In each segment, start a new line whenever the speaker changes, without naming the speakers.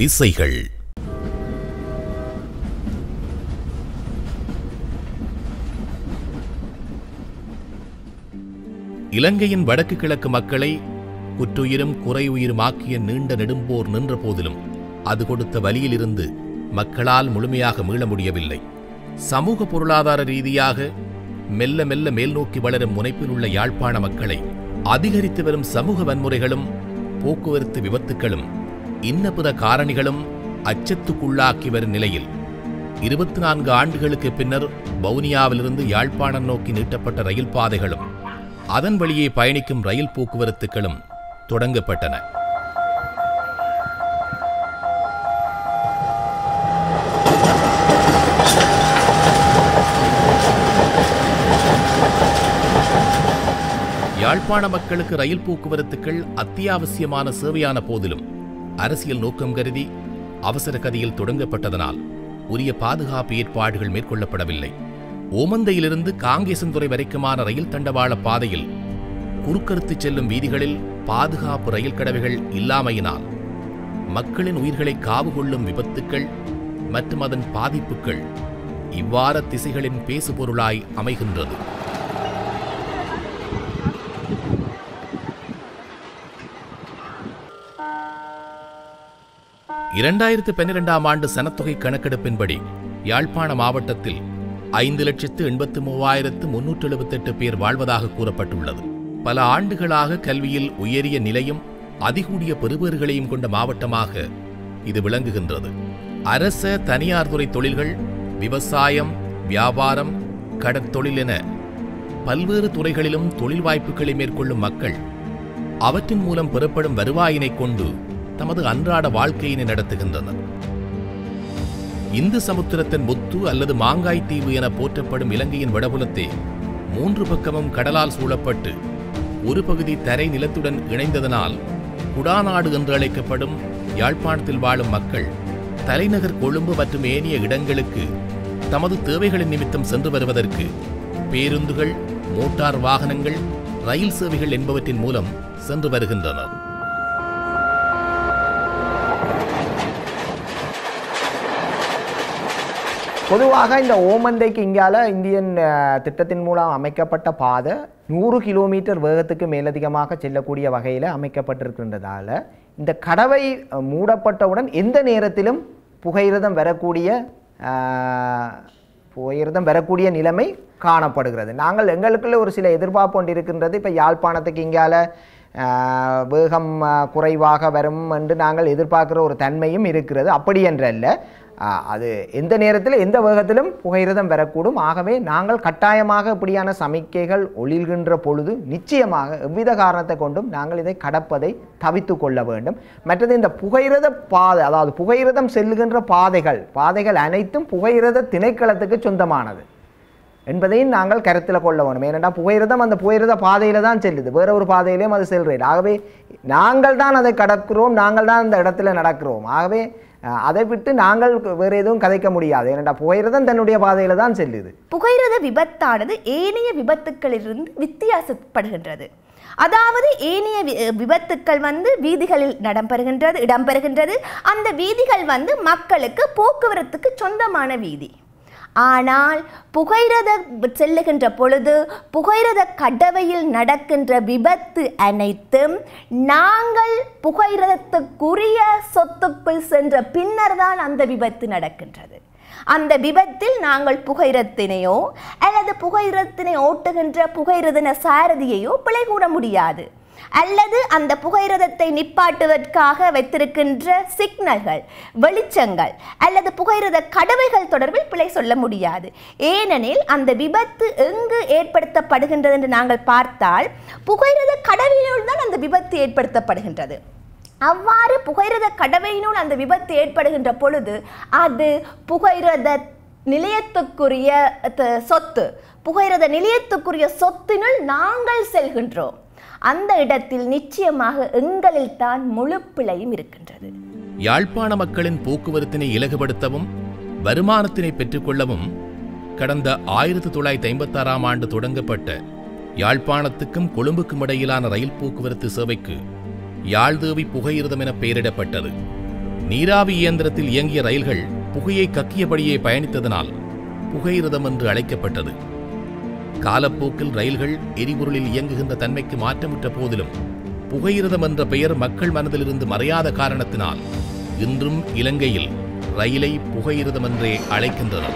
திசைகள் இலங்கையின் வடக்கு கிழக்கு மக்களை குற்றுயிரும் குறையுயிருமாக்கிய நீண்ட நெடும்போர் நின்ற போதிலும் அது கொடுத்த வலியிலிருந்து மக்களால் முழுமையாக மீள முடியவில்லை சமூக பொருளாதார ரீதியாக மெல்ல மெல்ல மேல்நோக்கி வளரும் முனைப்பில் உள்ள யாழ்ப்பாண மக்களை அதிகரித்து வரும் சமூக வன்முறைகளும் போக்குவரத்து விபத்துக்களும் இன்ன பிற காரணிகளும் அச்சத்துக்குள்ளாக்கி வரும் நிலையில் இருபத்தி நான்கு ஆண்டுகளுக்கு பின்னர் வவுனியாவிலிருந்து யாழ்ப்பாணம் நோக்கி நீட்டப்பட்ட ரயில் பாதைகளும் அதன் வழியே பயணிக்கும் ரயில் போக்குவரத்துகளும் தொடங்கப்பட்டன யாழ்ப்பாண மக்களுக்கு ரயில் போக்குவரத்துகள் அத்தியாவசியமான சேவையான போதிலும் அரசியல் நோக்கம் கருதி அவசர கதியில் தொடங்கப்பட்டதனால் உரிய பாதுகாப்பு ஏற்பாடுகள் மேற்கொள்ளப்படவில்லை ஓமந்தையிலிருந்து காங்கேசன்துறை வரைக்குமான ரயில் தண்டவாள பாதையில் குறுக்கறுத்து செல்லும் வீதிகளில் பாதுகாப்பு ரயில் கடவைகள் இல்லாமையினால் மக்களின் உயிர்களை காவு கொள்ளும் விபத்துக்கள் மற்றும் அதன் பாதிப்புகள் இவ்வாற திசைகளின் பேசுபொருளாய் அமைகின்றது இரண்டாயிரத்து பன்னிரெண்டாம் ஆண்டு சனத்தொகை கணக்கெடுப்பின்படி யாழ்ப்பாண மாவட்டத்தில் ஐந்து லட்சத்து எண்பத்து மூவாயிரத்து முன்னூற்று எழுபத்தெட்டு பேர் வாழ்வதாக கூறப்பட்டுள்ளது பல ஆண்டுகளாக கல்வியில் உயரிய நிலையும் அதிகூடிய பெறுபேறுகளையும் கொண்ட மாவட்டமாக இது விளங்குகின்றது அரச தனியார் துறை தொழில்கள் விவசாயம் வியாபாரம் கடற்தொழில் என பல்வேறு துறைகளிலும் தொழில் வாய்ப்புகளை மேற்கொள்ளும் மக்கள் அவற்றின் மூலம் பெறப்படும் வருவாயினைக் கொண்டு தமது அன்றாட வாழ்க்கையினை நடத்துகின்றனர் இந்து சமுத்திரத்தின் முத்து அல்லது மாங்காய் தீவு என போற்றப்படும் இலங்கையின் வடபுலத்தே மூன்று பக்கமும் கடலால் சூழப்பட்டு ஒரு பகுதி தரை நிலத்துடன் இணைந்ததனால் குடாநாடு என்று அழைக்கப்படும் யாழ்ப்பாணத்தில் வாழும் மக்கள் தலைநகர் கொழும்பு மற்றும் ஏனைய இடங்களுக்கு தமது தேவைகளின் நிமித்தம் சென்று வருவதற்கு பேருந்துகள் மோட்டார் வாகனங்கள் ரயில் சேவைகள் என்பவற்றின் மூலம் சென்று வருகின்றனர்
பொதுவாக இந்த ஓமந்தைக்கு இங்கால இந்தியன் அஹ், திட்டத்தின் மூலம் அமைக்கப்பட்ட பாதை நூறு கிலோமீட்டர் வேகத்துக்கு மேலதிகமாக செல்லக்கூடிய வகையில் அமைக்கப்பட்டிருக்கின்றதால இந்த கடவை அஹ், மூடப்பட்டவுடன் எந்த நேரத்திலும் புகையிரதம் வரக்கூடிய அஹ், புகையிரதம் வரக்கூடிய நிலைமை காணப்படுகிறது நாங்கள் எங்களுக்குள்ள ஒரு சில எதிர்பார்ப்பு ஒன்று இருக்கின்றது இப்போ யாழ்ப்பாணத்துக்கு இங்கால அஹ், வேகம் அஹ், குறைவாக வரும் என்று நாங்கள் எதிர்பார்க்கிற ஒரு தன்மையும் இருக்கிறது அப்படி என்றல்ல அஹ், அது எந்த நேரத்தில் எந்த வேகத்திலும் புகையிரதம் வரக்கூடும் ஆகவே நாங்கள் கட்டாயமாக இப்படியான சமிக்கைகள் ஒளிர்கின்ற பொழுது நிச்சயமாக எவ்வித காரணத்தை கொண்டும் நாங்கள் இதை கடப்பதை தவித்து கொள்ள வேண்டும் மற்றது இந்த புகையிரத பாதை அதாவது புகையிரதம் செல்லுகின்ற பாதைகள் பாதைகள் அனைத்தும் புகையிரத திணைக்களத்துக்கு சொந்தமானது என்பதையும் நாங்கள் கருத்தில் கொள்ள வேணும் ஏனென்றால் புகையிரதம் அந்த புகையிரத பாதையில் தான் செல்லுது வேற ஒரு பாதையிலையும் அது செல்றது ஆகவே நாங்கள் தான் அதை கடக்கிறோம் நாங்கள் தான் அந்த இடத்துல நடக்கிறோம் ஆகவே அஹ், அதை விட்டு நாங்கள் வேறு எதுவும் கதைக்க முடியாது ஏனென்றால் புகையிரதம் தன்னுடைய பாதையில் தான் செல்லுது
புகையிரத விபத்தானது ஏனைய விபத்துக்களிலிருந்து வித்தியாசப்படுகின்றது அதாவது ஏனைய வி- விபத்துக்கள் வந்து வீதிகளில் இடம்பெறுகின்றது இடம்பெறுகின்றது அந்த வீதிகள் வந்து மக்களுக்கு போக்குவரத்துக்கு சொந்தமான வீதி ஆனால் புகையிரத செல்லுகின்ற பொழுது புகையிரத கடவையில் நடக்கின்ற விபத்து அனைத்தும் நாங்கள் புகையிரதத்துக்குரிய சொத்துக்குள் சென்ற பின்னர் தான் அந்த விபத்து நடக்கின்றது அந்த விபத்தில் நாங்கள் புகையிரத்தினையோ அல்லது புகையிரத்தினை ஓட்டுகின்ற புகையிரதன சாரதியையோ பிழை கூற முடியாது அல்லது அந்த புகையிரதத்தை நிப்பாட்டுவதற்காக வைத்திருக்கின்ற சிக்னல்கள் வெளிச்சங்கள் அல்லது புகையிரத கடவைகள் தொடர்பில் பிழை சொல்ல முடியாது ஏனெனில் அந்த விபத்து எங்கு ஏற்படுத்தப்படுகின்றது என்று நாங்கள் பார்த்தால் புகையிரத கடவையினுள் தான் அந்த விபத்து ஏற்படுத்தப்படுகின்றது அவ்வாறு புகையிரத கடவையினுள் அந்த விபத்து ஏற்படுகின்ற பொழுது அது புகையிரத நிலையத்துக்குரிய த- சொத்து புகையிரத நிலையத்துக்குரிய சொத்தினுள் நாங்கள் செல்கின்றோம் அந்த இடத்தில் நிச்சயமாக எங்களில் தான் முழு பிழையும் இருக்கின்றது
யாழ்ப்பாண மக்களின் போக்குவரத்தினை இலகுபடுத்தவும் வருமானத்தினை பெற்றுக்கொள்ளவும் கடந்த ஆயிரத்தி தொள்ளாயிரத்தி ஐம்பத்தாறாம் ஆண்டு தொடங்கப்பட்ட யாழ்ப்பாணத்துக்கும் கொழும்புக்கும் இடையிலான ரயில் போக்குவரத்து சேவைக்கு யாழ்தேவி புகையிரதம் என பெயரிடப்பட்டது நீராவி இயந்திரத்தில் இயங்கிய ரயில்கள் புகையை கக்கியபடியே பயணித்ததனால் புகையிரதம் என்று அழைக்கப்பட்டது காலப்போக்கில் ரயில்கள் எரிபொருளில் இயங்குகின்ற தன்மைக்கு மாற்றமுற்ற போதிலும் புகையிரதம் என்ற பெயர் மக்கள் மனதிலிருந்து மறையாத காரணத்தினால் இன்றும் இலங்கையில் ரயிலை புகையிரதம் என்றே அழைக்கின்றனர்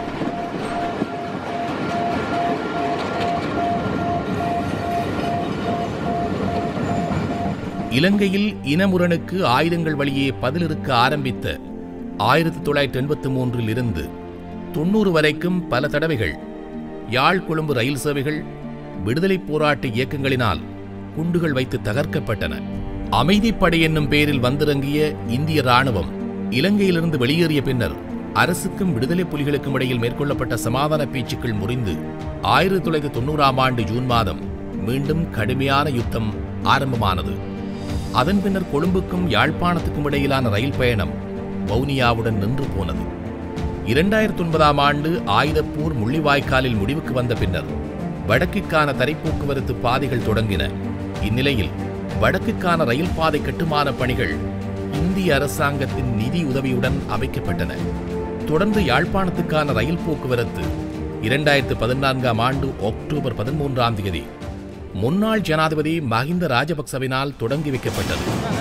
இலங்கையில் இனமுரணுக்கு ஆயுதங்கள் வழியே பதிலிருக்க ஆரம்பித்த ஆயிரத்தி தொள்ளாயிரத்தி எண்பத்தி மூன்றில் இருந்து தொண்ணூறு வரைக்கும் பல தடவைகள் யாழ் கொழும்பு ரயில் சேவைகள் விடுதலைப் போராட்ட இயக்கங்களினால் குண்டுகள் வைத்து தகர்க்கப்பட்டன அமைதிப்படை என்னும் பெயரில் வந்திறங்கிய இந்திய ராணுவம் இலங்கையிலிருந்து வெளியேறிய பின்னர் அரசுக்கும் விடுதலை புலிகளுக்கும் இடையில் மேற்கொள்ளப்பட்ட சமாதான பேச்சுக்கள் முறிந்து ஆயிரத்தி தொள்ளாயிரத்தி தொண்ணூறாம் ஆண்டு ஜூன் மாதம் மீண்டும் கடுமையான யுத்தம் ஆரம்பமானது அதன் பின்னர் கொழும்புக்கும் யாழ்ப்பாணத்துக்கும் இடையிலான ரயில் பயணம் வவுனியாவுடன் நின்று போனது இரண்டாயிரத்தி ஒன்பதாம் ஆண்டு ஆயுதப்பூர் முள்ளிவாய்க்காலில் முடிவுக்கு வந்த பின்னர் வடக்கிற்கான தரைப்போக்குவரத்து பாதைகள் தொடங்கின இந்நிலையில் வடக்குக்கான ரயில் பாதை கட்டுமான பணிகள் இந்திய அரசாங்கத்தின் நிதி உதவியுடன் அமைக்கப்பட்டன தொடர்ந்து யாழ்ப்பாணத்துக்கான ரயில் போக்குவரத்து இரண்டாயிரத்து பதினான்காம் ஆண்டு அக்டோபர் பதிமூன்றாம் தேதி முன்னாள் ஜனாதிபதி மஹிந்த ராஜபக்சவினால் தொடங்கி வைக்கப்பட்டது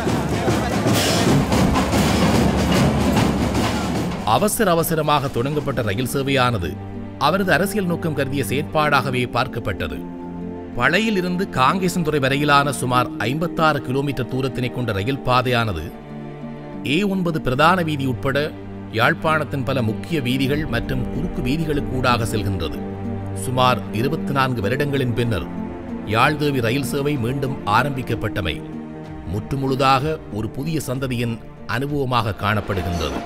அவசர அவசரமாக தொடங்கப்பட்ட ரயில் சேவையானது அவரது அரசியல் நோக்கம் கருதிய செயற்பாடாகவே பார்க்கப்பட்டது பழையில் இருந்து காங்கேசன்துறை வரையிலான சுமார் ஐம்பத்தாறு கிலோமீட்டர் தூரத்தினை கொண்ட ரயில் பாதையானது ஏ ஒன்பது பிரதான வீதி உட்பட யாழ்ப்பாணத்தின் பல முக்கிய வீதிகள் மற்றும் குறுக்கு வீதிகளுக்கு ஊடாக செல்கின்றது சுமார் இருபத்தி நான்கு வருடங்களின் பின்னர் யாழ்தேவி ரயில் சேவை மீண்டும் ஆரம்பிக்கப்பட்டமை முற்றுமுழுதாக ஒரு புதிய சந்ததியின் அனுபவமாக காணப்படுகின்றது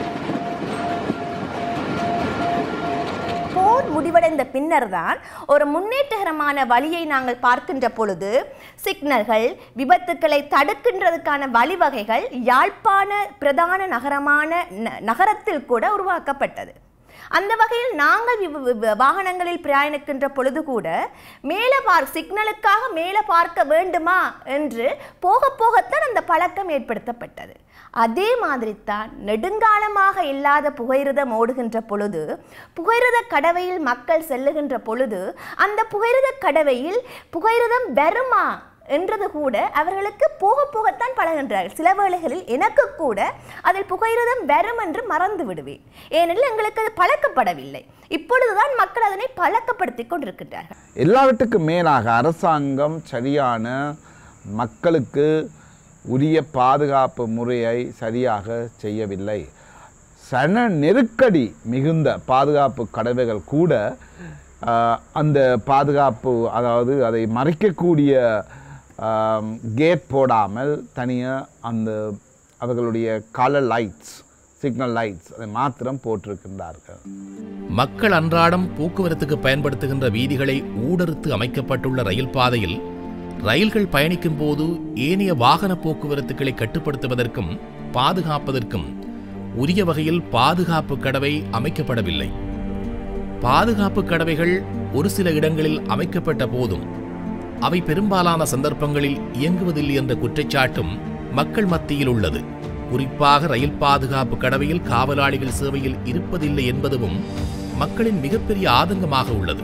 போர் முடிவடைந்த பின்னர்தான் ஒரு முன்னேற்றகரமான வழியை நாங்கள் பார்க்கின்ற பொழுது சிக்னல்கள் விபத்துக்களை தடுக்கின்றதுக்கான வழிவகைகள் யாழ்ப்பாண பிரதான நகரமான ந- நகரத்தில் கூட உருவாக்கப்பட்டது அந்த வகையில் நாங்கள் வி- வி- வி- வாகனங்களில் பிரயாணிக்கின்ற பொழுது கூட மேலே பார் சிக்னலுக்காக மேலே பார்க்க வேண்டுமா என்று போக போகத்தான் அந்த பழக்கம் ஏற்படுத்தப்பட்டது அதே மாதிரி தான் நெடுங்காலமாக இல்லாத புகையிரதம் ஓடுகின்ற பொழுது புகையிரத கடவையில் மக்கள் செல்லுகின்ற பொழுது அந்த புகையிரத கடவையில் புகையிரதம் வருமா என்றது கூட அவர்களுக்கு போக போகத்தான் பழகின்றார்கள் சில வேளைகளில் எனக்கு கூட அதில் புகையிரதம் வரும் என்று மறந்து விடுவேன் ஏனெனில் எங்களுக்கு அது பழக்கப்படவில்லை இப்பொழுதுதான் மக்கள் அதனை பழக்கப்படுத்திக் கொண்டிருக்கின்றார்கள்
எல்லாவற்றுக்கும் மேலாக அரசாங்கம் சரியான மக்களுக்கு உரிய பாதுகாப்பு முறையை சரியாக செய்யவில்லை சன நெருக்கடி மிகுந்த பாதுகாப்பு கடவைகள் கூட ஆஹ், அந்த பாதுகாப்பு அதாவது அதை மறைக்கக்கூடிய கேட் போடாமல் தனியாக அந்த அவர்களுடைய கலர் லைட்ஸ் சிக்னல் லைட்ஸ் அதை மாத்திரம் போட்டிருக்கின்றார்கள்
மக்கள் அன்றாடம் போக்குவரத்துக்கு பயன்படுத்துகின்ற வீதிகளை ஊடறுத்து அமைக்கப்பட்டுள்ள ரயில் பாதையில் ரயில்கள் பயணிக்கும் போது ஏனைய வாகன போக்குவரத்துக்களை கட்டுப்படுத்துவதற்கும் பாதுகாப்பதற்கும் உரிய வகையில் பாதுகாப்பு கடவை அமைக்கப்படவில்லை பாதுகாப்பு கடவைகள் ஒரு சில இடங்களில் அமைக்கப்பட்ட போதும் அவை பெரும்பாலான சந்தர்ப்பங்களில் இயங்குவதில்லை என்ற குற்றச்சாட்டும் மக்கள் மத்தியில் உள்ளது குறிப்பாக ரயில் பாதுகாப்பு கடவையில் காவலாளிகள் சேவையில் இருப்பதில்லை என்பதும் மக்களின் மிகப்பெரிய ஆதங்கமாக உள்ளது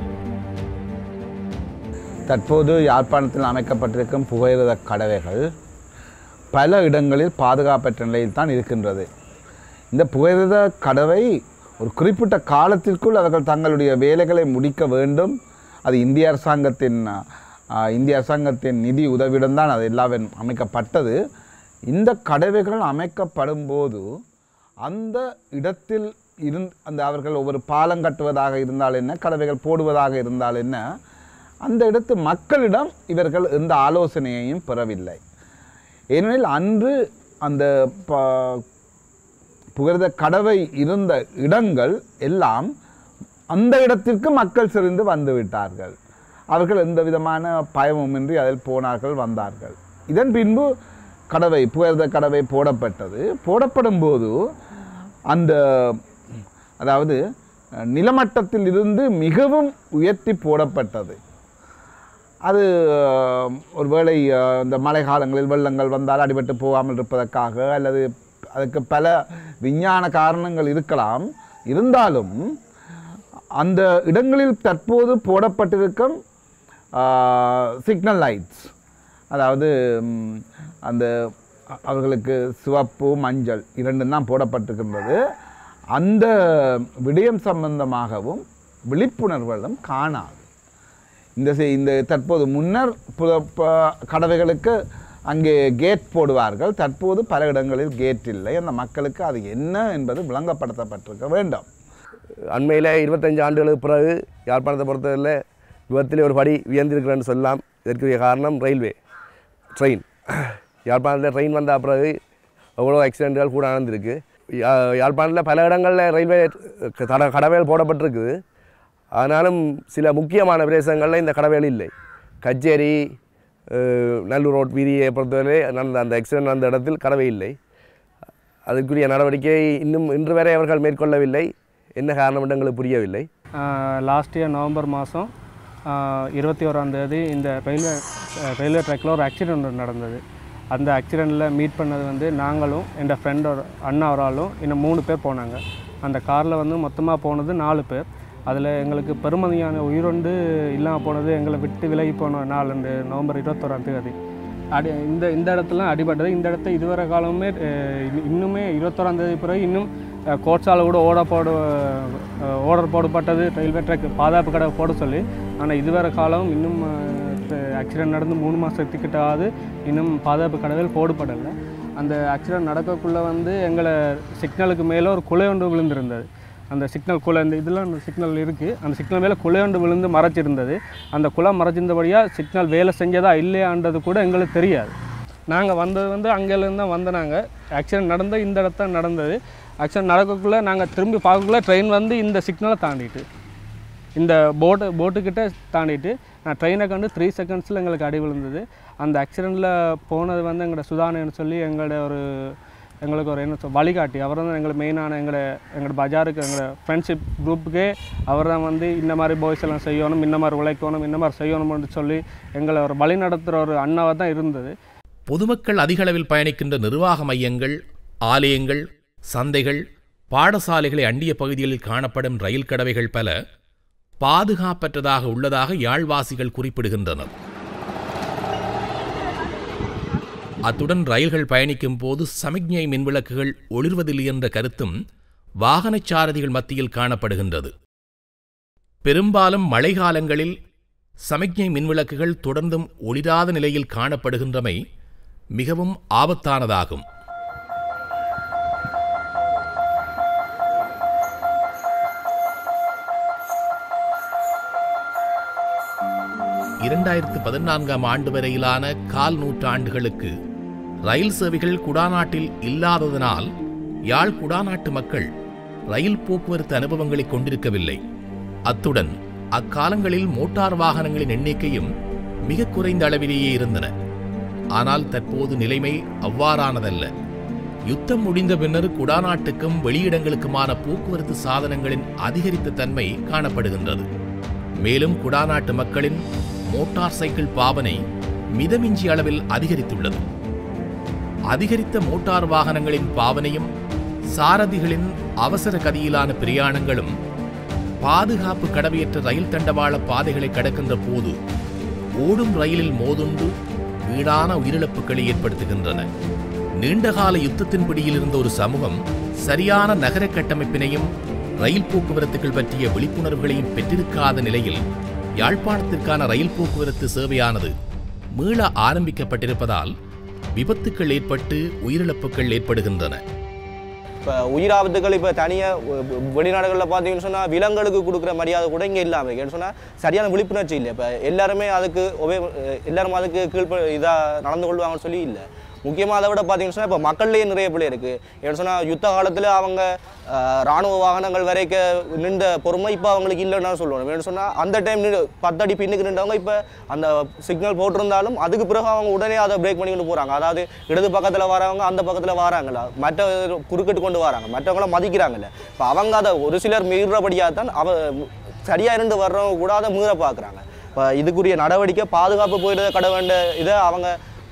தற்போது யாழ்ப்பாணத்தில் அமைக்கப்பட்டிருக்கும் புகையிரத கடவைகள் பல இடங்களில் பாதுகாப்பற்ற நிலையில் தான் இருக்கின்றது இந்த புகையிரத கடவை ஒரு குறிப்பிட்ட காலத்திற்குள் அவர்கள் தங்களுடைய வேலைகளை முடிக்க வேண்டும் அது இந்திய அரசாங்கத்தின் ஆஹ், இந்திய அரசாங்கத்தின் நிதி உதவியுடன் தான் அது எல்லாம் அமைக்கப்பட்டது இந்த கடவைகள் அமைக்கப்படும் போது அந்த இடத்தில் இருந் அந்த அவர்கள் ஒவ்வொரு பாலம் கட்டுவதாக இருந்தால் என்ன கடவைகள் போடுவதாக இருந்தால் என்ன அந்த இடத்து மக்களிடம் இவர்கள் எந்த ஆலோசனையையும் பெறவில்லை ஏனெனில் அன்று அந்த ப புகழ்ந்த கடவை இருந்த இடங்கள் எல்லாம் அந்த இடத்திற்கு மக்கள் செறிந்து வந்து விட்டார்கள் அவர்கள் எந்த விதமான பயமுமின்றி அதில் போனார்கள் வந்தார்கள் இதன் பின்பு கடவை புகழ்ந்த கடவை போடப்பட்டது போடப்படும் போது அந்த அதாவது அஹ், நிலமட்டத்தில் இருந்து மிகவும் உயர்த்தி போடப்பட்டது அது அஹ், ஒருவேளை அஹ், இந்த மழை காலங்களில் வெள்ளங்கள் வந்தால் அடிபட்டு போகாமல் இருப்பதற்காக அல்லது அதுக்கு பல விஞ்ஞான காரணங்கள் இருக்கலாம் இருந்தாலும் அந்த இடங்களில் தற்போது போடப்பட்டிருக்கும் சிக்னல் லைட்ஸ் அதாவது ம், அந்த அ- அவர்களுக்கு சிவப்பு மஞ்சள் இரண்டும் தான் போடப்பட்டிருக்கின்றது அந்த விடயம் சம்பந்தமாகவும் விழிப்புணர்வுகளும் காணாது இந்த செ- இந்த தற்போது முன்னர் பு- ப- கடவைகளுக்கு அங்கே கேட் போடுவார்கள் தற்போது பல இடங்களில் கேட் இல்லை அந்த மக்களுக்கு அது என்ன என்பது விளங்கப்படுத்தப்பட்டிருக்க வேண்டும்
அண்மையில் இருபத்தஞ்சு ஆண்டுகளுக்கு பிறகு யாழ்ப்பாணத்தை பொறுத்தவரையில் விபத்தில் ஒரு படி உயர்ந்திருக்கிறேன்னு சொல்லலாம் இதற்குரிய காரணம் ரயில்வே ட்ரெயின் யாழ்ப்பாணத்தில் ட்ரெயின் வந்த பிறகு எவ்வளோ ஆக்சிடென்ட்கள் கூட நடந்திருக்கு யா- யாழ்ப்பாணத்தில் பல இடங்களில் ரயில்வே தட கடவைகள் போடப்பட்டிருக்குது ஆனாலும் சில முக்கியமான பிரதேசங்களில் இந்த கடவைகள் இல்லை கச்சேரி அஹ், நல்லூர் ரோட் வீதியை பொறுத்தவரை நடந்த அந்த ஆக்சிடென்ட் நடந்த இடத்தில் கடவை இல்லை அதற்குரிய நடவடிக்கை இன்னும் இன்று வரை அவர்கள் மேற்கொள்ளவில்லை என்ன காரணம் என்று எங்களுக்கு புரியவில்லை
லாஸ்ட் இயர் நவம்பர் மாதம் இருபத்தி ஓராந்தேதி இந்த ரயில்வே ரயில்வே ட்ராக்கில் ஒரு ஆக்சிடெண்ட் ஒன்று நடந்தது அந்த ஆக்சிடெண்ட்டில் மீட் பண்ணது வந்து நாங்களும் என் ஃப்ரெண்ட் ஒரு அண்ணா ஒரு ஆளும் இன்னும் மூணு பேர் போனாங்க அந்த காரில் வந்து மொத்தமாக போனது நாலு பேர் அதில் எங்களுக்கு பெருமதியான உயிரோண்டு இல்லாமல் போனது எங்களை விட்டு விலகி போன நாள் அந்த நவம்பர் இருபத்தோராம் தேதி அடி இந்த இந்த இடத்துல அடிபட்டது இந்த இடத்த இதுவரை காலமே அஹ், இன்னும் இன்னுமே இருபத்தோராம் தேதி பிறகு இன்னும் கோட்ஸால் கூட ஓட போட ஓர்டர் போடப்பட்டது ரயில்வே ட்ராக் பாதுகாப்பு கடை போட சொல்லி ஆனால் இதுவரை காலம் இன்னும் ஆக்சிடென்ட் நடந்து மூணு மாதத்துக்கிட்ட ஆகுது இன்னும் பாதுகாப்பு கடைகள் போடப்படலை அந்த ஆக்சிடென்ட் நடக்கக்குள்ளே வந்து எங்களை சிக்னலுக்கு மேலே ஒரு குலை ஒன்று விழுந்திருந்தது அந்த சிக்னல் குலை இந்த இதெல்லாம் சிக்னல் இருக்குது அந்த சிக்னல் மேலே குலை ஒன்று விழுந்து மறைச்சிருந்தது அந்த குலை மறைச்சிருந்தபடியாக சிக்னல் வேலை செஞ்சதா இல்லையான்றது கூட எங்களுக்கு தெரியாது நாங்கள் வந்தது வந்து அங்கேருந்து தான் வந்த நாங்கள் ஆக்சிடென்ட் நடந்த இந்த இடத்த நடந்தது ஆக்சிடென்ட் நடக்கக்குள்ளே நாங்கள் திரும்பி பார்க்கக்குள்ளே ட்ரெயின் வந்து இந்த சிக்னலை தாண்டிட்டு இந்த போட்டு போட்டுக்கிட்ட தாண்டிட்டு நான் ட்ரெயினை கண்டு த்ரீ செகண்ட்ஸில் எங்களுக்கு அடி விழுந்தது அந்த ஆக்சிடெண்ட்டில் போனது வந்து எங்களோட சுதானன்னு சொல்லி எங்களோட ஒரு எங்களுக்கு ஒரு என்ன சொல் வழிகாட்டி அவர் தான் எங்களை மெயினான எங்களோட எங்களோட பஜாருக்கு எங்களோட ஃப்ரெண்ட்ஷிப் குரூப்புக்கே அவர் தான் வந்து இந்த மாதிரி பாய்ஸ் எல்லாம் செய்யணும் இந்த மாதிரி உழைக்கணும் இந்த மாதிரி செய்யணும்னு சொல்லி எங்களை ஒரு வழி நடத்துகிற ஒரு அண்ணாவாக தான் இருந்தது
பொதுமக்கள் அதிகளவில் பயணிக்கின்ற நிர்வாக மையங்கள் ஆலயங்கள் சந்தைகள் பாடசாலைகளை அண்டிய பகுதிகளில் காணப்படும் ரயில் கடவைகள் பல பாதுகாப்பற்றதாக உள்ளதாக யாழ்வாசிகள் குறிப்பிடுகின்றனர் அத்துடன் ரயில்கள் பயணிக்கும் போது சமிக்ஞை மின்விளக்குகள் ஒளிர்வதில்லை என்ற கருத்தும் வாகனச் சாரதிகள் மத்தியில் காணப்படுகின்றது பெரும்பாலும் மழைக்காலங்களில் சமிக்ஞை மின்விளக்குகள் தொடர்ந்தும் ஒளிராத நிலையில் காணப்படுகின்றமை மிகவும் ஆபத்தானதாகும் இரண்டாயிரத்து பதினான்காம் ஆண்டு வரையிலான கால் நூற்றாண்டுகளுக்கு ரயில் சேவைகள் குடாநாட்டில் இல்லாததனால் யாழ் குடாநாட்டு மக்கள் ரயில் போக்குவரத்து அனுபவங்களை கொண்டிருக்கவில்லை அத்துடன் அக்காலங்களில் மோட்டார் வாகனங்களின் எண்ணிக்கையும் மிக குறைந்த அளவிலேயே இருந்தன ஆனால் தற்போது நிலைமை அவ்வாறானதல்ல யுத்தம் முடிந்த பின்னர் குடாநாட்டுக்கும் வெளியிடங்களுக்குமான போக்குவரத்து சாதனங்களின் அதிகரித்த தன்மை காணப்படுகின்றது மேலும் குடாநாட்டு மக்களின் மோட்டார் சைக்கிள் பாவனை மிதமிஞ்சி அளவில் அதிகரித்துள்ளது அதிகரித்த மோட்டார் வாகனங்களின் பாவனையும் சாரதிகளின் அவசர கதியிலான பிரயாணங்களும் பாதுகாப்பு கடவையற்ற ரயில் தண்டவாள பாதைகளை கடக்கின்ற போது ஓடும் ரயிலில் மோதுண்டு வீடான உயிரிழப்புகளை ஏற்படுத்துகின்றன நீண்டகால யுத்தத்தின் பிடியில் இருந்த ஒரு சமூகம் சரியான நகர கட்டமைப்பினையும் ரயில் போக்குவரத்துகள் பற்றிய விழிப்புணர்வுகளையும் பெற்றிருக்காத நிலையில் யாழ்ப்பாணத்திற்கான ரயில் போக்குவரத்து சேவையானது மீள ஆரம்பிக்கப்பட்டிருப்பதால் விபத்துக்கள் ஏற்பட்டு உயிரிழப்புகள் ஏற்படுகின்றன
இப்போ உயிராபத்துகள் இப்போ தனியாக வெளிநாடுகளில் பார்த்தீங்கன்னு சொன்னால் விலங்குகளுக்கு கொடுக்குற மரியாதை கூட இங்கே இல்லாமல் இருக்கு ஏன்னு சொன்னால் சரியான விழிப்புணர்ச்சி இல்லை இப்போ எல்லாருமே அதுக்கு ஒவே எல்லாரும் அதுக்கு கீழ்ப்ப இதாக நடந்து கொள்வாங்கன்னு சொல்லி இல்லை முக்கியமாக அதை விட பார்த்தீங்கன்னு சொன்னால் இப்போ மக்கள்லேயே நிறைய பிள்ளை இருக்குது ஏன்னு சொன்னால் யுத்த காலத்தில் அவங்க அஹ், ராணுவ வாகனங்கள் வரைக்க நின்ற பொறுமை இப்போ அவங்களுக்கு இல்லைன்னு தான் சொல்லணும் ஏன்னு சொன்னால் அந்த டைம் நின்று பத்தடி பின்னுக்கு நின்றவங்க இப்போ அந்த சிக்னல் போட்டிருந்தாலும் அதுக்கு பிறகு அவங்க உடனே அதை பிரேக் பண்ணிக்கிட்டு போகிறாங்க அதாவது இடது பக்கத்தில் வரவங்க அந்த பக்கத்தில் வராங்களா மற்ற குறுக்கிட்டு கொண்டு வராங்க மற்றவங்கள மதிக்கிறாங்கல்ல இப்போ அவங்க அதை ஒரு சிலர் மீறுறபடியாக தான் அவ சரியாக இருந்து வர்றவங்க கூட அதை மீற பார்க்குறாங்க இப்போ இதுக்குரிய நடவடிக்கை பாதுகாப்பு போயிடுற கடை வேண்ட இதை அவங்க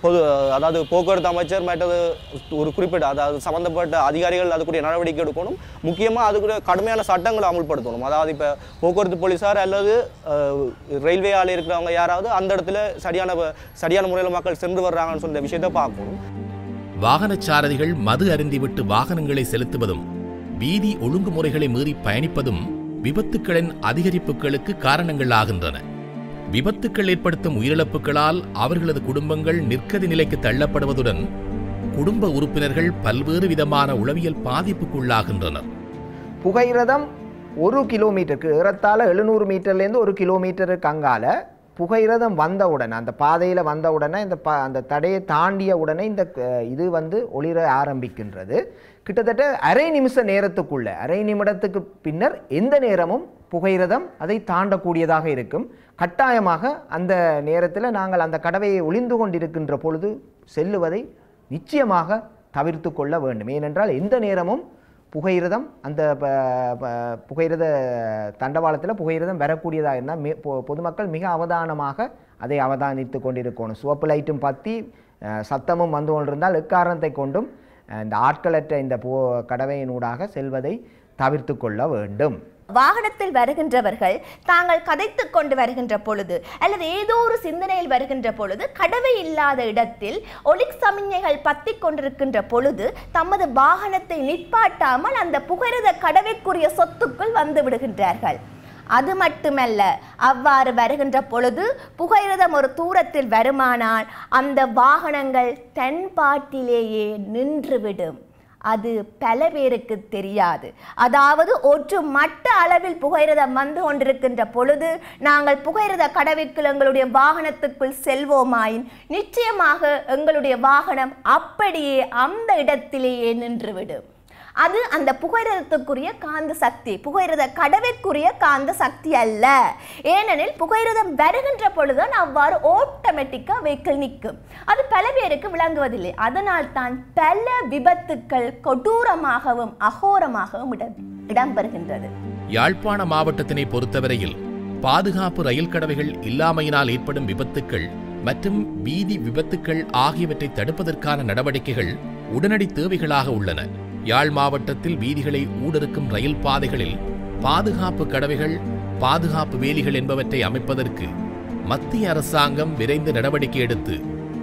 பொது அதாவது போக்குவரத்து அமைச்சர் மற்றது ஒரு குறிப்பிட்ட அதாவது சம்மந்தப்பட்ட அதிகாரிகள் அதுக்குரிய நடவடிக்கை எடுக்கணும் முக்கியமாக அதுக்குரிய கடுமையான சட்டங்களை அமுல்படுத்தணும் அதாவது இப்போ போக்குவரத்து போலீஸார் அல்லது அஹ், ரயில்வே ஆள் இருக்கிறவங்க யாராவது அந்த இடத்துல சரியான வ- சரியான முறையில் மக்கள் சென்று வர்றாங்கன்னு சொல்ற விஷயத்தை பார்க்கணும்
வாகனச்சாரதிகள் மது அருந்திவிட்டு வாகனங்களை செலுத்துவதும் வீதி ஒழுங்குமுறைகளை மீறி பயணிப்பதும் விபத்துக்களின் அதிகரிப்புகளுக்கு காரணங்களாகின்றன விபத்துக்கள் ஏற்படுத்தும் உயிரிழப்புகளால் அவர்களது குடும்பங்கள் நிற்கதி நிலைக்கு தள்ளப்படுவதுடன் குடும்ப உறுப்பினர்கள் பல்வேறு விதமான உளவியல் பாதிப்புக்குள்ளாகின்றனர்
புகையிரதம் ஒரு கிலோமீட்டருக்கு ஏறத்தாழ எழுநூறு மீட்டர்லேருந்து ஒரு கிலோமீட்டருக்கு அங்கால புகையிரதம் வந்தவுடனே அந்த பாதையில் வந்தவுடனே இந்த ப அந்த தடையை தாண்டிய உடனே இந்த அஹ், இது வந்து ஒளிர ஆரம்பிக்கின்றது கிட்டத்தட்ட அரை நிமிஷ நேரத்துக்குள்ள அரை நிமிடத்துக்கு பின்னர் எந்த நேரமும் புகையிரதம் அதை தாண்டக்கூடியதாக இருக்கும் கட்டாயமாக அந்த நேரத்தில் நாங்கள் அந்த கடவையை ஒளிந்து கொண்டிருக்கின்ற பொழுது செல்லுவதை நிச்சயமாக தவிர்த்து கொள்ள வேண்டும் ஏனென்றால் எந்த நேரமும் புகையிரதம் அந்த ப- ப- புகையிரத தண்டவாளத்தில் புகையிரதம் வரக்கூடியதாக இருந்தால் மி பொ- பொதுமக்கள் மிக அவதானமாக அதை அவதானித்து கொண்டிருக்கணும் சிவப்பு லைட்டும் பற்றி அஹ், சத்தமும் வந்து கொண்டிருந்தால் எக்காரணத்தை கொண்டும் அஹ், இந்த ஆட்களற்ற இந்த போ கடவையினூடாக செல்வதை தவிர்த்து கொள்ள வேண்டும்
வாகனத்தில் வருகின்றவர்கள் தாங்கள் கதைத்துக் கொண்டு வருகின்ற பொழுது அல்லது ஏதோ ஒரு சிந்தனையில் வருகின்ற பொழுது கடவை இல்லாத இடத்தில் ஒலிக் சமிஞ்ஞைகள் பத்திக் கொண்டிருக்கின்ற பொழுது தமது வாகனத்தை நிற்பாட்டாமல் அந்த புகையிரத கடவைக்குரிய சொத்துக்குள் வந்து விடுகின்றார்கள் அது மட்டுமல்ல அவ்வாறு வருகின்ற பொழுது புகையிரதம் ஒரு தூரத்தில் வருமானால் அந்த வாகனங்கள் தென்பாட்டிலேயே நின்றுவிடும் அது பல பேருக்கு தெரியாது அதாவது ஒற்று மட்ட அளவில் புகையிரதம் வந்து கொண்டிருக்கின்ற பொழுது நாங்கள் புகையிரத கடவிற்குள் எங்களுடைய வாகனத்துக்குள் செல்வோமாயின் நிச்சயமாக எங்களுடைய வாகனம் அப்படியே அந்த இடத்திலேயே நின்றுவிடும் அது அந்த புகையிரதத்துக்குரிய காந்த சக்தி புகையிரத கடவிற்குரிய காந்த சக்தி அல்ல ஏனெனில் புகையிரதம் வருகின்ற பொழுதுதான் அவ்வாறு ஆட்டோமேட்டிக்கா வெஹிக்கிள் நிற்கும் அது பல பேருக்கு விளங்குவதில்லை அதனால் தான் பல விபத்துக்கள் கொடூரமாகவும் அகோரமாகவும் இடம் இடம்பெறுகின்றது
யாழ்ப்பாண மாவட்டத்தினை பொறுத்தவரையில் பாதுகாப்பு ரயில் கடவைகள் இல்லாமையினால் ஏற்படும் விபத்துக்கள் மற்றும் வீதி விபத்துக்கள் ஆகியவற்றை தடுப்பதற்கான நடவடிக்கைகள் உடனடி தேவைகளாக உள்ளன யாழ் மாவட்டத்தில் வீதிகளை ஊடறுக்கும் ரயில் பாதைகளில் பாதுகாப்பு கடவைகள் பாதுகாப்பு வேலிகள் என்பவற்றை அமைப்பதற்கு மத்திய அரசாங்கம் விரைந்து நடவடிக்கை எடுத்து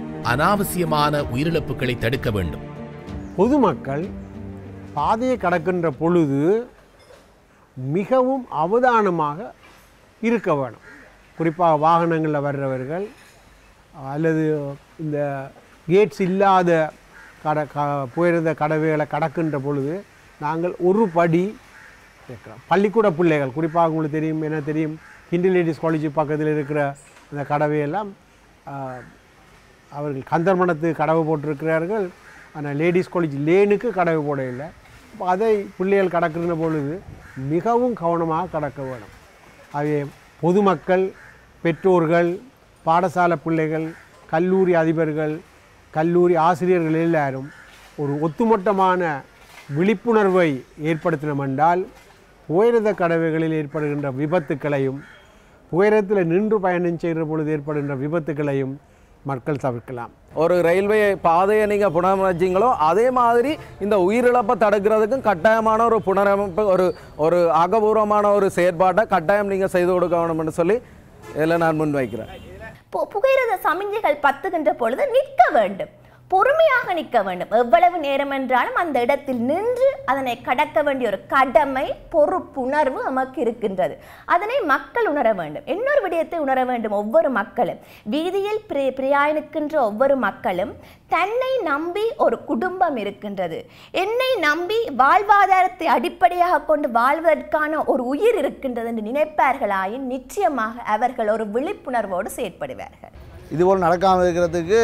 அனாவசியமான உயிரிழப்புகளை தடுக்க வேண்டும்
பொதுமக்கள் பாதையை கடக்கின்ற பொழுது மிகவும் அவதானமாக இருக்க வேணும் குறிப்பாக வாகனங்களில் வர்றவர்கள் அல்லது இந்த கேட்ஸ் இல்லாத கட க போயிருந்த கடவைகளை கடக்கின்ற பொழுது நாங்கள் ஒரு படி கேட்குறோம் பள்ளிக்கூட பிள்ளைகள் குறிப்பாக உங்களுக்கு தெரியும் என்ன தெரியும் ஹிந்து லேடிஸ் காலேஜ் பக்கத்தில் இருக்கிற அந்த கடவையெல்லாம் ஆஹ், அவர்கள் கந்தர்மணத்து கடவை போட்டிருக்கிறார்கள் ஆனால் லேடிஸ் காலேஜ் லேனுக்கு கடவை போட இல்லை அப்போ அதை பிள்ளைகள் கடக்கிற பொழுது மிகவும் கவனமாக கடக்க வேணும் அவை பொதுமக்கள் பெற்றோர்கள் பாடசாலை பிள்ளைகள் கல்லூரி அதிபர்கள் கல்லூரி ஆசிரியர்கள் எல்லாரும் ஒரு ஒத்துமொட்டமான விழிப்புணர்வை ஏற்படுத்தினோம் என்றால் உயரத கடவைகளில் ஏற்படுகின்ற விபத்துக்களையும் உயரத்தில் நின்று பயணம் செய்கிற பொழுது ஏற்படுகின்ற விபத்துக்களையும் மக்கள் தவிர்க்கலாம்
ஒரு ரயில்வே பாதையை நீங்கள் புனரமைச்சிங்களோ அதே மாதிரி இந்த உயிரிழப்பை தடுக்கிறதுக்கும் கட்டாயமான ஒரு புனரமைப்பு ஒரு ஒரு ஆகபூர்வமான ஒரு செயற்பாட்டை கட்டாயம் நீங்கள் செய்து கொடுக்க வேணும்னு சொல்லி இதில் நான் முன்வைக்கிறேன்
பு- புகையிரத சமிஞ்ஞைகள் பத்துகின்ற பொழுது நிற்க வேண்டும் பொறுமையாக நிற்க வேண்டும் எவ்வளவு நேரம் என்றாலும் அந்த இடத்தில் நின்று அதனை கடக்க வேண்டிய ஒரு கடமை பொறுப்புணர்வு நமக்கு இருக்கின்றது அதனை மக்கள் உணர வேண்டும் இன்னொரு விடயத்தை உணர வேண்டும் ஒவ்வொரு மக்களும் வீதியில் பிரி- பிரயாணிக்கின்ற ஒவ்வொரு மக்களும் தன்னை நம்பி ஒரு குடும்பம் இருக்கின்றது என்னை நம்பி வாழ்வாதாரத்தை அடிப்படையாக கொண்டு வாழ்வதற்கான ஒரு உயிர் இருக்கின்றது என்று நினைப்பார்களாயின் நிச்சயமாக அவர்கள் ஒரு விழிப்புணர்வோடு செயற்படுவார்கள்
இதுபோல் நடக்காமல் இருக்கிறதுக்கு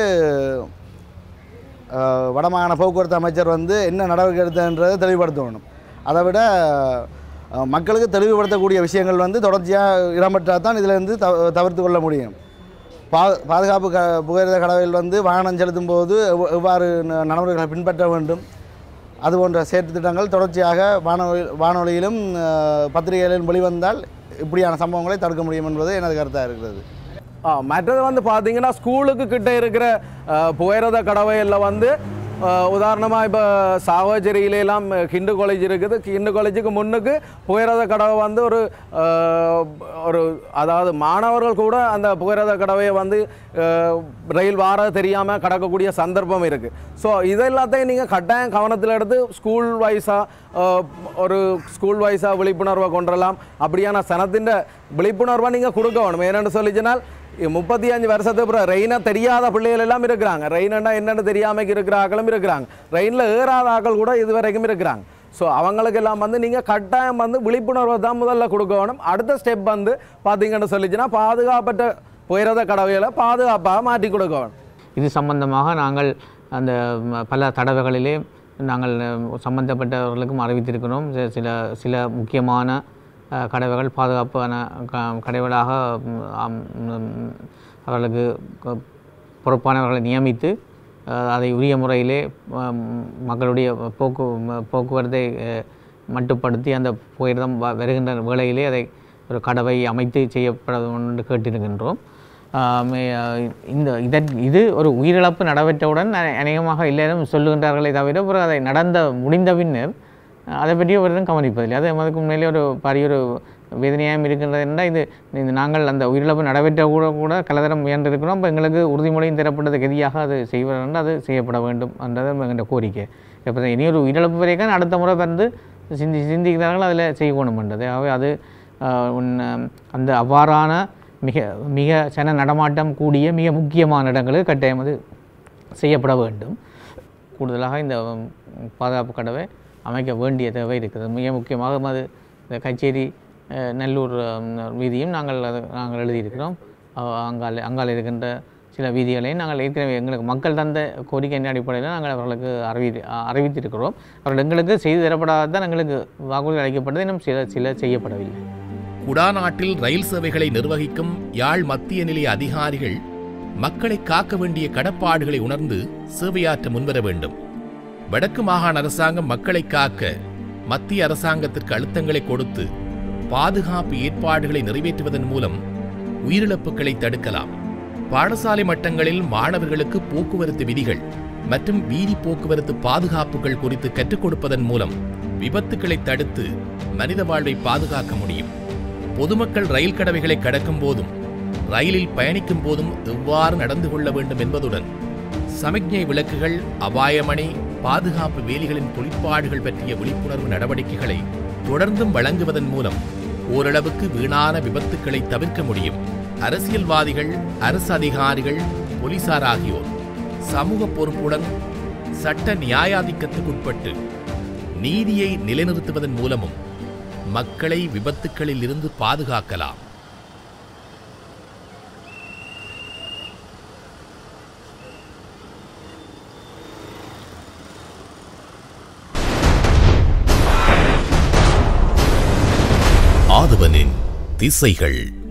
அஹ், வடமாகாண போக்குவரத்து அமைச்சர் வந்து என்ன நடவடிக்கை எடுத்தன்றதை தெளிவுபடுத்தணும் அதை விட அஹ், மக்களுக்கு தெளிவுபடுத்தக்கூடிய விஷயங்கள் வந்து தொடர்ச்சியாக இடம்பெற்றால் தான் இதிலிருந்து தவ தவிர்த்து கொள்ள முடியும் பா பாதுகாப்பு க புகையிரத கடவையில் வந்து வாகனம் செலுத்தும் போது எவ்வ- எவ்வாறு ந- நடைமுறைகளை பின்பற்ற வேண்டும் அது போன்ற செயற்று திட்டங்கள் தொடர்ச்சியாக வானொலி வானொலியிலும் அஹ், பத்திரிகைகளிலும் வெளிவந்தால் இப்படியான சம்பவங்களை தடுக்க முடியும் என்பது எனது கருத்தாக இருக்கிறது
ஆ, மற்றது வந்து பார்த்தீங்கன்னா ஸ்கூலுக்கு கிட்ட இருக்கிற அஹ், புகையிரத கடவையில் வந்து உதாரணமாக இப்போ சாவச்சேரியிலலாம் ஹிந்து காலேஜ் இருக்குது ஹிந்து காலேஜுக்கு முன்னுக்கு புகையிரத கடவை வந்து ஒரு அஹ், ஒரு அதாவது மாணவர்கள் கூட அந்த புகையிரத கடவையை வந்து அஹ், ரயில் வார தெரியாமல் கடக்கக்கூடிய சந்தர்ப்பம் இருக்குது ஸோ இதெல்லாத்தையும் நீங்கள் கட்டாயம் கவனத்தில் எடுத்து ஸ்கூல் வைஸாக ஒரு ஸ்கூல் வைஸாக விழிப்புணர்வை கொண்டுவரலாம் அப்படியான சனத்தின் விழிப்புணர்வை நீங்கள் கொடுக்க வேணும் ஏன்னு சொல்லிச்சுனால் முப்பத்தி அஞ்சு வருஷத்துக்கு அப்புறம் ரெயினை தெரியாத பிள்ளைகள் எல்லாம் இருக்கிறாங்க ரெயினா என்னன்னு தெரியாமல் இருக்கிற ஆக்களும் இருக்கிறாங்க ரெயினில் ஏறாத ஆக்கள் கூட இது வரைக்கும் இருக்கிறாங்க ஸோ அவங்களுக்கு எல்லாம் வந்து நீங்கள் கட்டாயம் வந்து விழிப்புணர்வை தான் முதல்ல கொடுக்க வேணும் அடுத்த ஸ்டெப் வந்து பார்த்தீங்கன்னு சொல்லிச்சுன்னா பாதுகாப்பற்ற உயரத கடவைகளை பாதுகாப்பாக மாற்றி கொடுக்க வேணும்
இது சம்பந்தமாக நாங்கள் அந்த ம, பல தடவைகளிலே நாங்கள் அஹ், சம்பந்தப்பட்டவர்களுக்கும் அறிவித்திருக்கிறோம் சி- சில சில முக்கியமான அஹ், கடவைகள் பாதுகாப்பான க- கடவைகளாக ம், ஆம், ம், அவர்களுக்கு க- பொறுப்பானவர்களை நியமித்து அஹ், அதை உரிய முறையிலே அஹ், மக்களுடைய போக்கு ம- போக்குவரத்தை அஹ், மட்டுப்படுத்தி அந்த புகையிரதம் வ- வருகின்ற வேளையிலே அதை ஒரு கடவை அமைத்து செய்யப்பட வேண்டும் என்று கேட்டிருக்கின்றோம் ஆம், அஹ், இந்த இதற் இது ஒரு உயிரிழப்பு நடைபெற்றவுடன் அ- அநேகமாக எல்லாரும் சொல்லுகின்றார்களே தவிர பிறகு அதை நடந்த முடிந்த பின்னர் அஹ், அதை பற்றி ஒருவரும் கவனிப்பதில்லை அது அதுக்கு உண்மையிலே ஒரு பெரிய ஒரு வேதனையாகவும் இருக்கின்றது என்றால் இது இது நாங்கள் அந்த உயிரிழப்பு நடைபெற்ற கூட கூட கலதரம் முயன்றிருக்கிறோம் அப்போ எங்களுக்கு உறுதிமொழியும் தரப்பட்டது கதியாக அது செய்வதென்றால் அது செய்யப்பட வேண்டும் என்றது எங்கள் கோரிக்கை இப்போ இனி ஒரு உயிரிழப்பு வரைக்கும் அடுத்த முறை வந்து சிந்தி சிந்திக்கிறார்கள் அதில் செய்யணும் என்றது ஆகவே அது ஆஹ், உன், அந்த அவ்வாறான மிக மிக சன நடமாட்டம் கூடிய மிக முக்கியமான இடங்களுக்கு கட்டாயம் அது செய்யப்பட வேண்டும் கூடுதலாக இந்த உம், பாதுகாப்பு கடவை அமைக்க வேண்டிய தேவை இருக்குது மிக முக்கியமாக அது இந்த கச்சேரி அஹ், நல்லூர் உம், வீதியும் நாங்கள் அது நாங்கள் எழுதியிருக்கிறோம் அஹ், அங்கால அங்கால இருக்கின்ற சில வீதிகளையும் நாங்கள் ஏற்கனவே எங்களுக்கு மக்கள் தந்த கோரிக்கையின் அடிப்படையில் நாங்கள் அவர்களுக்கு அறிவி அறிவித்திருக்கிறோம் அவர்கள் எங்களுக்கு செய்து தரப்படாதான் எங்களுக்கு வாக்குறுதி அளிக்கப்பட்டது இன்னும் சில சில செய்யப்படவில்லை
குடாநாட்டில் ரயில் சேவைகளை நிர்வகிக்கும் யாழ் மத்திய நிலைய அதிகாரிகள் மக்களை காக்க வேண்டிய கடப்பாடுகளை உணர்ந்து சேவையாற்ற முன்வர வேண்டும் வடக்கு மாகாண அரசாங்கம் மக்களை காக்க மத்திய அரசாங்கத்திற்கு அழுத்தங்களை கொடுத்து பாதுகாப்பு ஏற்பாடுகளை நிறைவேற்றுவதன் மூலம் உயிரிழப்புகளை தடுக்கலாம் பாடசாலை மட்டங்களில் மாணவர்களுக்கு போக்குவரத்து விதிகள் மற்றும் வீதி போக்குவரத்து பாதுகாப்புகள் குறித்து கற்றுக் கொடுப்பதன் மூலம் விபத்துக்களை தடுத்து மனித வாழ்வை பாதுகாக்க முடியும் பொதுமக்கள் ரயில் கடவைகளை கடக்கும் போதும் ரயிலில் பயணிக்கும் போதும் எவ்வாறு நடந்து கொள்ள வேண்டும் என்பதுடன் சமிக்ஞை விளக்குகள் அபாயமணி பாதுகாப்பு வேலிகளின் தொழிற்பாடுகள் பற்றிய விழிப்புணர்வு நடவடிக்கைகளை தொடர்ந்தும் வழங்குவதன் மூலம் ஓரளவுக்கு வீணான விபத்துக்களை தவிர்க்க முடியும் அரசியல்வாதிகள் அரசு அதிகாரிகள் போலீசார் ஆகியோர் சமூக பொறுப்புடன் சட்ட நியாயாதிக்கத்துக்குட்பட்டு நீதியை நிலைநிறுத்துவதன் மூலமும் மக்களை விபத்துக்களில் இருந்து பாதுகாக்கலாம் ஆதவனின் திசைகள்